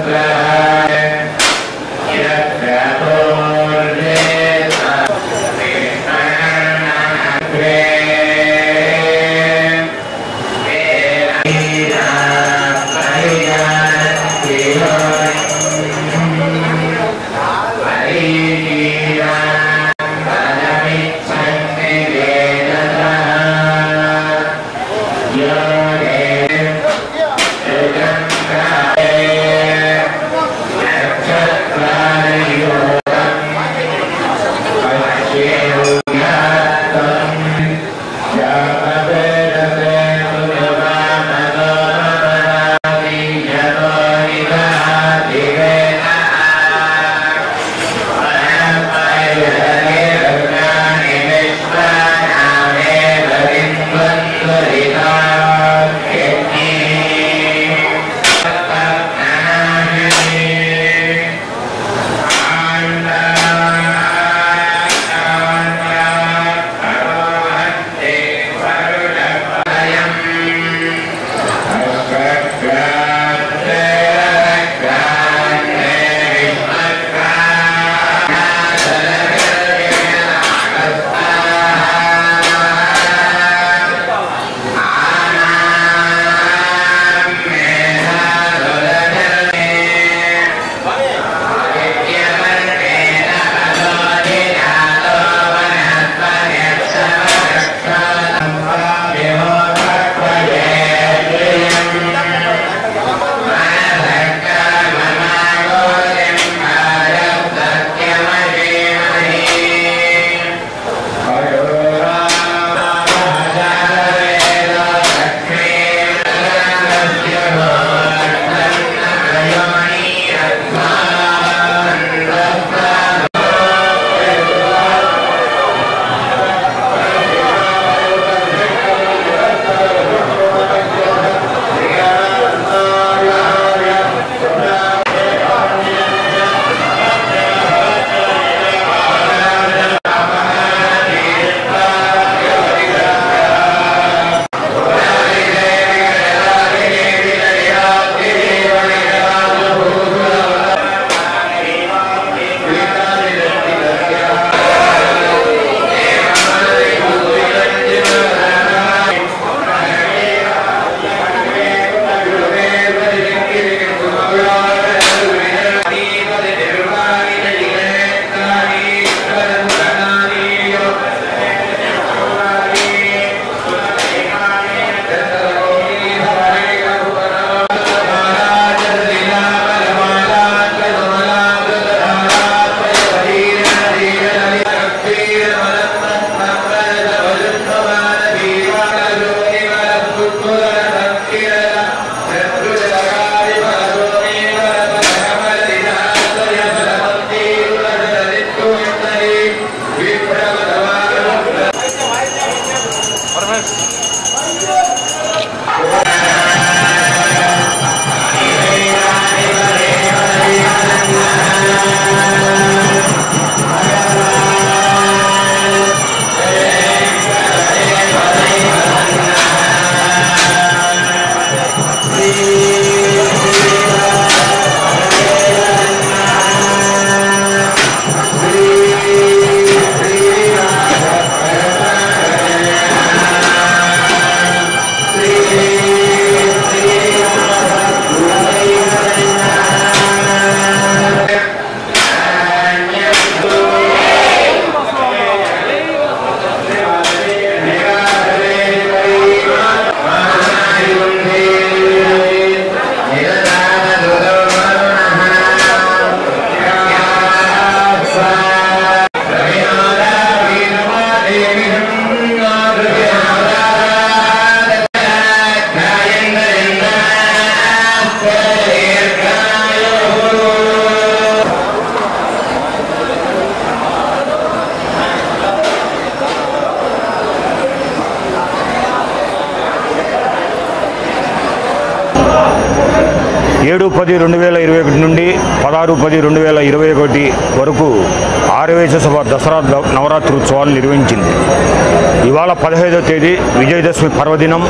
ఏడు పది రెండు వేల ఇరవై ఒకటి నుండి పదహారు పది రెండు వేల ఇరవై ఒకటి వరకు ఆరవేశ సభ దసరా ద- నవరాత్రి ఉత్సవాలు నిర్వహించింది ఇవాళ పదహైదో తేదీ విజయదశమి పర్వదినం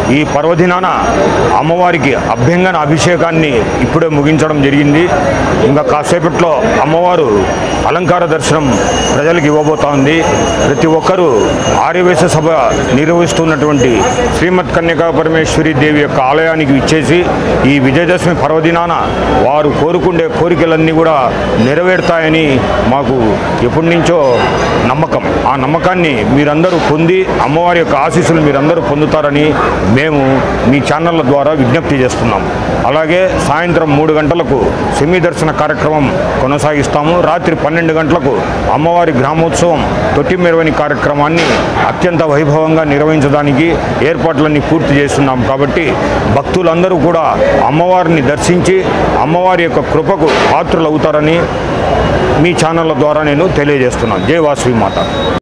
ఈ పర్వదినాన అమ్మవారికి అభ్యంగన అభిషేకాన్ని ఇప్పుడే ముగించడం జరిగింది ఇంకా కాసేపట్లో అమ్మవారు అలంకార దర్శనం ప్రజలకు ఇవ్వబోతా ఉంది ప్రతి ఒక్కరూ ఆర్యవేశ సభ నిర్వహిస్తున్నటువంటి శ్రీమద్ కన్యకా పరమేశ్వరి దేవి యొక్క ఆలయానికి ఇచ్చేసి ఈ విజయదశమి పర్వదినాన వారు కోరుకుండే కోరికలన్నీ కూడా నెరవేరుతాయని మాకు ఎప్పటి నుంచో నమ్మకం ఆ నమ్మకాన్ని మీరందరూ పొంది అమ్మవారి యొక్క ఆశీస్సులు మీరందరూ పొందుతారని మేము మీ ఛానళ్ళ ద్వారా విజ్ఞప్తి చేస్తున్నాం అలాగే సాయంత్రం మూడు గంటలకు సెమీ దర్శన కార్యక్రమం కొనసాగిస్తాము రాత్రి పన్నెండు గంటలకు అమ్మవారి గ్రామోత్సవం తొట్టి మెరవని కార్యక్రమాన్ని అత్యంత వైభవంగా నిర్వహించడానికి ఏర్పాట్లన్నీ పూర్తి చేస్తున్నాం కాబట్టి భక్తులందరూ కూడా అమ్మవారిని దర్శించి అమ్మవారి యొక్క కృపకు పాత్రులు అవుతారని మీ ఛానళ్ళ ద్వారా నేను తెలియజేస్తున్నాను జై వాసవి మాత